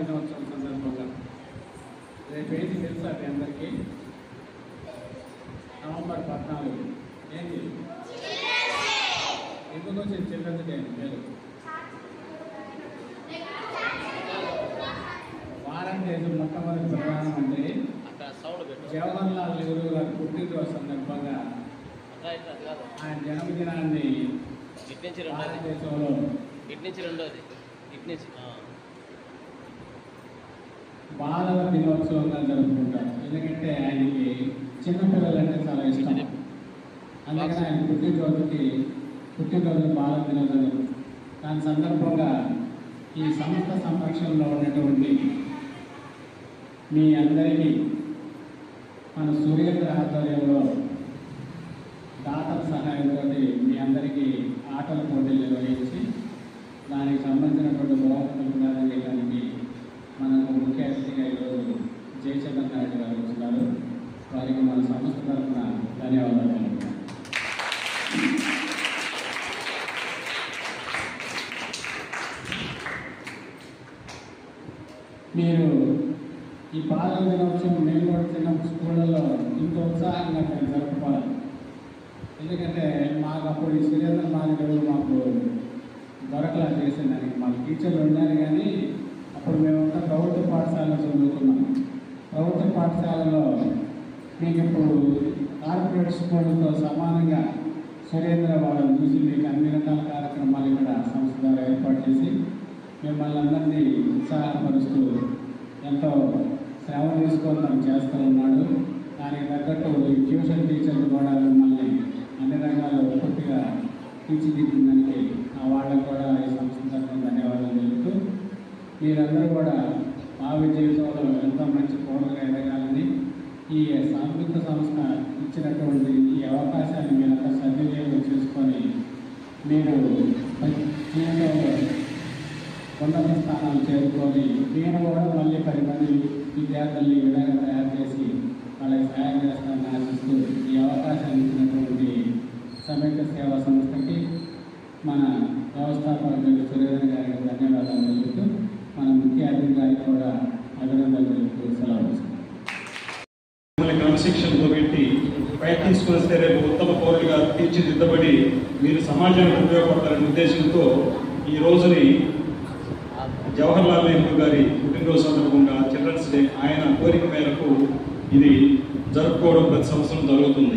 దినోత్సవం సందర్భంగా రేపు ఏంటి తెలుసా మీ అందరికీ నవంబర్ పద్నాలుగు ఏంటి ఎందుకు వచ్చింది చిల్డ్రన్స్ డే పేరు భారతదేశ మొట్టమొదటి ప్రధానమంత్రి అక్కడ సౌండ్ పెట్టు జవహర్ లాల్ నెహ్రూ గారి పుట్టినరోజు సందర్భంగా అట్లా ఇట్లా అది కాదు ఆయన జన్మదినాన్ని ఇటు నుంచి రెండోది భారతదేశంలో ఇటు నుంచి రెండోది ఇటు నుంచి ఆ. బాలల దినోత్సవంగా జరుపుకుంటారు ఎందుకంటే ఆయనకి చిన్నపిల్లలంటే చాలా ఇష్టం అందుకని ఆయన పుట్టినరోజుకి పుట్టినరోజు బాలల దినోత్సవం దాని సందర్భంగా ఈ సంస్థ సంరక్షణలో ఉన్నటువంటి మీ అందరికీ మన సురేంద్ర ఆధ్వర్యంలో దాతల సహాయంతో మీ అందరికీ ఆటల పోటీలు నిర్వహించి దానికి సంబంధించినటువంటి బహుమతులు ప్రదానం చేయడానికి మనకు ముఖ్య అతిథిగా ఈరోజు జయచంద్ర నాయుడు గారు వస్తున్నారు వారికి మన సంస్థ తరఫున ధన్యవాదాలు తెలుపుతున్నాను. మీరు ఈ బాలల దినోత్సవం మేము కూడా చిన్న స్కూళ్ళలో ఇంత ఉత్సాహంగా మేము జరుపుకోవాలి ఎందుకంటే మాకు అప్పుడు ఈ సురేంద్ర మాదిరి మాకు దొరకలా చేసేదానికి మాకు టీచర్లు ఉన్నారు కానీ అప్పుడు మేమంతా ప్రభుత్వ పాఠశాలలో చదువుకున్నాం ప్రభుత్వ పాఠశాలలో మీకు ఇప్పుడు కార్పొరేట్ స్కూళ్ళతో సమానంగా సురేంద్ర వాళ్ళని చూసి మీకు అన్ని రకాల కార్యక్రమాలు ఇక్కడ సంస్థ ద్వారా ఏర్పాటు చేసి మిమ్మల్ని అందరినీ ఉత్సాహపరుస్తూ ఎంతో శ్రమ తీసుకొని తను చేస్తూ ఉన్నాడు దానికి తగ్గట్టు ఈ ట్యూషన్ టీచర్లు కూడా మిమ్మల్ని అన్ని రంగాల్లో పూర్తిగా తీర్చిదిద్దిందానికి ఆ వాళ్ళకు కూడా ఈ సంస్థ తరఫున ధన్యవాదాలు తెలుపుతూ మీరందరూ కూడా భావి జీవితంలో ఎంతో మంచి పౌరులుగా ఎదగాలని ఈ సంయుక్త సంస్థ ఇచ్చినటువంటి ఈ అవకాశాన్ని మీరంతా సద్వినియోగం చేసుకొని మీరు జీవితంలో ఉన్నత స్థానాలు చేరుకొని నేను కూడా మళ్ళీ పది మంది విద్యార్థుల్ని ఈ విధంగా తయారు చేసి వాళ్ళకి సహాయం చేస్తానని ఆశిస్తూ ఈ అవకాశాన్ని ఇచ్చినటువంటి సమగ్ర సేవా సంస్థకి మన వ్యవస్థాపకులు సురేంద్ర గారికి ధన్యవాదాలు తెలుపుతూ మన ముఖ్య అతిథి గారికి కూడా అభినందనలు తెలుపుతూ సెలవు తీసుకుంటాం. మిమ్మల్ని క్రమశిక్షణలో పెట్టి పైకి తీసుకుని వస్తే రేపు ఉత్తమ పౌరులుగా తీర్చిదిద్దబడి మీరు సమాజానికి ఉపయోగపడతారనే ఉద్దేశంతో ఈ రోజుని జవహర్ లాల్ నెహ్రూ గారి పుట్టినరోజు సందర్భంగా చిల్డ్రన్స్ డే ఆయన కోరిక మేరకు ఇది జరుపుకోవడం ప్రతి సంవత్సరం జరుగుతుంది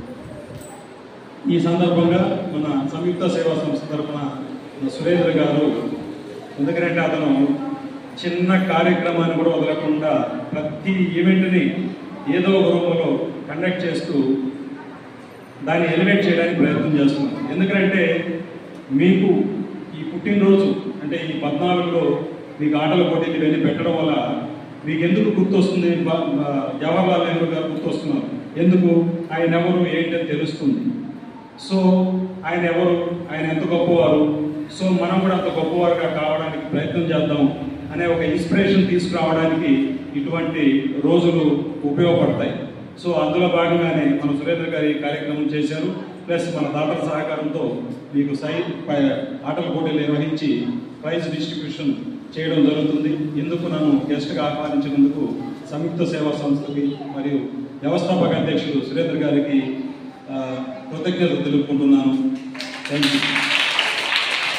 ఈ సందర్భంగా మన సంయుక్త సేవా సంస్థ తరఫున మన సురేంద్ర గారు ఎందుకంటే అతను చిన్న కార్యక్రమాన్ని కూడా వదలకుండా ప్రతి ఈవెంట్ని ఏదో ఒక రూపంలో కండక్ట్ చేస్తూ దాన్ని ఎలివేట్ చేయడానికి ప్రయత్నం చేస్తున్నాం ఎందుకంటే మీకు ఈ పుట్టినరోజు అంటే ఈ పద్నాలుగులో మీకు ఆటల పోటీలు ఇవన్నీ పెట్టడం వల్ల మీకు ఎందుకు గుర్తొస్తుంది బ- బ- జవహర్లాల్ నెహ్రూ గారు గుర్తొస్తున్నారు ఎందుకు ఆయన ఎవరు ఏంటని తెలుస్తుంది సో ఆయన ఎవరు ఆయన ఎంత గొప్పవారు సో మనం కూడా అంత గొప్పవారుగా కావడానికి ప్రయత్నం చేద్దాం అనే ఒక ఇన్స్పిరేషన్ తీసుకురావడానికి ఇటువంటి రోజులు ఉపయోగపడతాయి సో అందులో భాగంగానే మన సురేంద్ర గారు ఈ కార్యక్రమం చేశారు ప్లస్ మన దాతల సహకారంతో మీకు సై ప- ఆటల పోటీలు నిర్వహించి ప్రైజ్ డిస్ట్రిబ్యూషన్ చేయడం జరుగుతుంది ఇందుకు నన్ను గెస్ట్గా ఆహ్వానించినందుకు సంయుక్త సేవా సంస్థకి మరియు వ్యవస్థాపక అధ్యక్షుడు సురేంద్ర గారికి ఆ, కృతజ్ఞతలు తెలుపుకుంటున్నాను థ్యాంక్ యూ